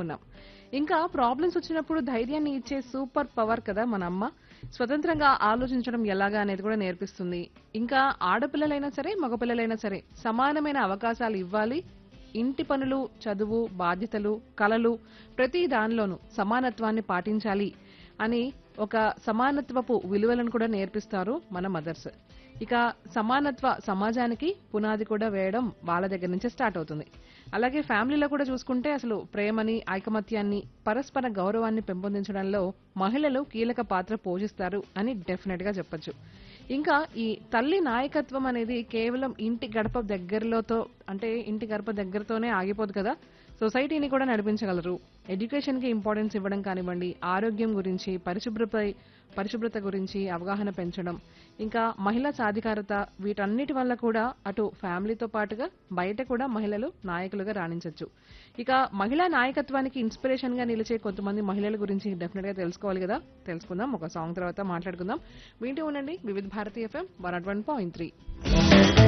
తెలుసుకున్నాం ఇంకా ప్రాబ్లమ్స్ వచ్చినప్పుడు ధైర్యాన్ని ఇచ్చే సూపర్ పవర్ కదా మన అమ్మ స్వతంత్రంగా ఆలోచించడం ఎలాగా అనేది కూడా నేర్పిస్తుంది ఇంకా ఆడపిల్లలైనా సరే మగపిల్లలైనా సరే సమానమైన అవకాశాలు ఇవ్వాలి ఇంటి పనులు చదువు బాధ్యతలు కలలు ప్రతి దానిలోనూ సమానత్వాన్ని పాటించాలి అని ఒక సమానత్వపు విలువలను కూడా నేర్పిస్తారు మన మదర్స్ ఇక సమానత్వ సమాజానికి పునాది కూడా వేయడం వాళ్ళ దగ్గర నుంచే స్టార్ట్ అవుతుంది అలాగే ఫ్యామిలీలో కూడా చూసుకుంటే అసలు ప్రేమని ఐకమత్యాన్ని పరస్పర గౌరవాన్ని పెంపొందించడంలో మహిళలు కీలక పాత్ర పోషిస్తారు అని డెఫినెట్ గా చెప్పొచ్చు ఇంకా ఈ తల్లి నాయకత్వం అనేది కేవలం ఇంటి గడప దగ్గరలోతో అంటే ఇంటి గడప దగ్గరతోనే ఆగిపోదు కదా సొసైటీని కూడా నడిపించగలరు ఎడ్యుకేషన్ కి ఇంపార్టెన్స్ ఇవ్వడం కానివ్వండి ఆరోగ్యం గురించి పరిశుభ్రతపై పరిశుభ్రత గురించి అవగాహన పెంచడం ఇంకా మహిళా సాధికారత వీటన్నిటి వల్ల కూడా అటు ఫ్యామిలీతో పాటుగా బయట కూడా మహిళలు నాయకులుగా రాణించవచ్చు ఇక మహిళా నాయకత్వానికి ఇన్స్పిరేషన్ గా నిలిచే కొంతమంది మహిళల గురించి డెఫినెట్ గా తెలుసుకోవాలి కదా తెలుసుకుందాం ఒక సాంగ్ తర్వాత మాట్లాడుకుందాం వింటూ ఉండండి Vividh Bharati F M one point three